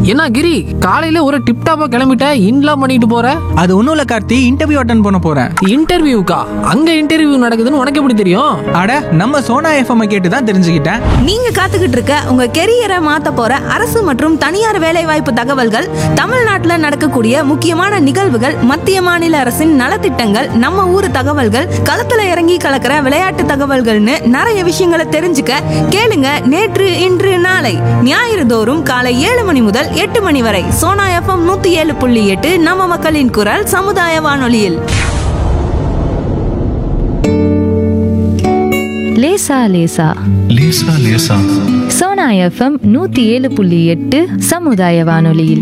என்ன கிரி காலையில ஒரு டிப்டாப்பா கிளம்பிட்ட இன்லாம் பண்ணிட்டு போற அது ஒன்றும் இல்லை கார்த்தி இன்டர்வியூ அட்டன் பண்ண போகிறேன் இன்டர்வியூக்கா அங்க இன்டர்வியூ நடக்குதுன்னு உனக்கு எப்படி தெரியும் அட நம்ம சோனா எஃப்எம் கேட்டு தான் தெரிஞ்சுக்கிட்டேன் நீங்க காத்துக்கிட்டு இருக்க உங்க கெரியரை மாத்த போற அரசு மற்றும் தனியார் வேலைவாய்ப்பு தகவல்கள் தமிழ்நாட்டுல நடக்கக்கூடிய முக்கியமான நிகழ்வுகள் மத்திய மாநில அரசின் நலத்திட்டங்கள் நம்ம ஊர் தகவல்கள் களத்துல இறங்கி கலக்கிற விளையாட்டு தகவல்கள்னு நிறைய விஷயங்களை தெரிஞ்சுக்க கேளுங்க நேற்று இன்று நாளை ஞாயிறு தோறும் காலை ஏழு மணி முதல் எட்டு மணி வரை சோனா எஃப்எம் நூத்தி ஏழு புள்ளி எட்டு நம்ம மக்களின் குரல் சமுதாய வானொலியில் லேசா லேசா லேசா லேசா சோனா எஃப்எம் நூத்தி ஏழு புள்ளி எட்டு சமுதாய வானொலியில்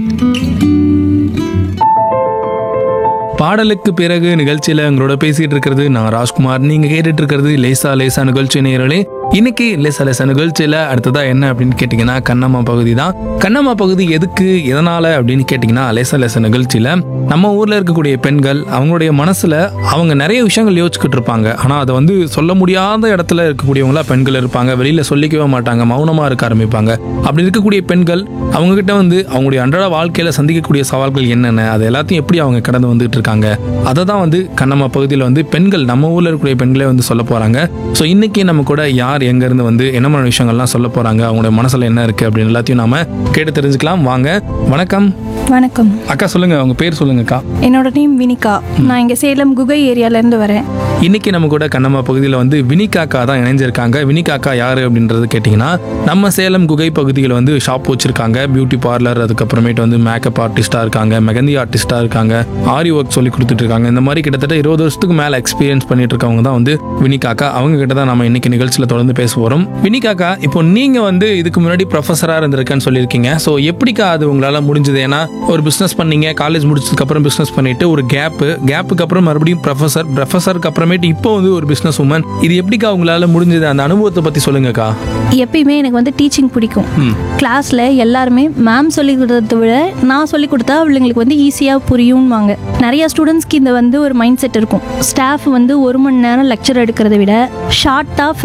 பாடலுக்கு பிறகு நிகழ்ச்சியில உங்களோட பேசிட்டு இருக்கிறது நான் ராஜ்குமார் நீங்க கேட்டுட்டு இருக்கிறது லேசா லேசா நிகழ்ச்சி நேரலே இன்னைக்கு லேசா லேசா நிகழ்ச்சியில அடுத்ததா என்ன அப்படின்னு கேட்டீங்கன்னா கண்ணம்மா பகுதி தான் கண்ணம்மா பகுதி எதுக்கு எதனால அப்படின்னு கேட்டீங்கன்னா லேசா லேசா நிகழ்ச்சியில நம்ம ஊர்ல இருக்கக்கூடிய பெண்கள் அவங்களுடைய மனசுல அவங்க நிறைய விஷயங்கள் யோசிச்சுக்கிட்டு இருப்பாங்க ஆனா அதை வந்து சொல்ல முடியாத இடத்துல இருக்கக்கூடியவங்களா பெண்கள் இருப்பாங்க வெளியில சொல்லிக்கவே மாட்டாங்க மௌனமா இருக்க ஆரம்பிப்பாங்க அப்படி இருக்கக்கூடிய பெண்கள் அவங்க கிட்ட வந்து அவங்களுடைய அன்றாட வாழ்க்கையில சந்திக்கக்கூடிய சவால்கள் என்னென்ன அது எல்லாத்தையும் எப்படி அவங்க கடந்து வந்துட்டு இருக்காங்க அதை தான் வந்து கண்ணம்மா பகுதியில் வந்து பெண்கள் நம்ம ஊர்ல இருக்கக்கூடிய பெண்களே வந்து சொல்ல போறாங்க ஸோ இன்னைக்கு நம்ம கூட யார் எங்க இருந்து வந்து என்ன மாதிரி விஷயங்கள்லாம் சொல்ல போறாங்க அவங்களுடைய மனசுல என்ன இருக்கு அப்படின்னு எல்லாத்தையும் நாம கேட்டு தெரிஞ்சுக்கலாம் வாங்க வணக்கம் வணக்கம் அக்கா சொல்லுங்க உங்க பேர் சொல்லுங்கக்கா என்னோட நேம் வினிகா நான் இங்கே சேலம் குகை ஏரியாலேருந்து வரேன் இன்னைக்கு நம்ம கூட கண்ணம்மா பகுதியில் வந்து வினிகாக்கா தான் இணைஞ்சிருக்காங்க வினிகாக்கா யாரு அப்படின்றது கேட்டிங்கன்னா நம்ம சேலம் குகை பகுதியில் வந்து ஷாப் வச்சிருக்காங்க பியூட்டி பார்லர் அதுக்கப்புறமேட்டு வந்து மேக்கப் ஆர்டிஸ்டாக இருக்காங்க மெகந்தி ஆர்டிஸ்டாக இருக்காங்க ஆரி ஒர்க் சொல்லி கொடுத்துட்டு இருக்காங்க இந்த மாதிரி கிட்டத்தட்ட இருபது வருஷத்துக்கு மேலே எக்ஸ்பீரியன்ஸ் பண்ணிட்டு இருக்கவங்க தான் வந்து வினிகாக்கா அவங்க கிட்ட தான் நம்ம இன்னைக்கு நிகழ்ச்சியில் தொடர்ந்து பேச போகிறோம் வினிகாக்கா இப்போ நீங்கள் வந்து இதுக்கு முன்னாடி ப்ரொஃபஸராக இருந்திருக்கேன்னு சொல்லியிருக்கீங்க ஸோ எப்படிக்கா அது உங்களால் முடிஞ்சது ஏன்னா ஒரு பிஸ்னஸ் பண்ணீங்க காலேஜ் முடிச்சதுக்கு அப்புறம் பிஸ்னஸ் பண்ணிட்டு ஒரு கேப்பு கேப்புக்கு அப்புறம் மறுபடியும் ப்ரொஃபஸர் ப்ரொஃபஸருக்கு அப்புறமேட்டு இப்போ வந்து ஒரு பிஸ்னஸ் உமன் இது எப்படிக்கா உங்களால முடிஞ்சது அந்த அனுபவத்தை பத்தி சொல்லுங்கக்கா எப்பயுமே எனக்கு வந்து டீச்சிங் பிடிக்கும் கிளாஸில் எல்லாருமே மேம் சொல்லி கொடுத்ததை விட நான் சொல்லி கொடுத்தா அவளுங்களுக்கு வந்து ஈஸியாக புரியும்வாங்க நிறைய ஸ்டூடெண்ட்ஸ்க்கு இந்த வந்து ஒரு மைண்ட் செட் இருக்கும் ஸ்டாஃப் வந்து ஒரு மணி நேரம் லெக்சர் எடுக்கிறத விட ஷார்ட்டாக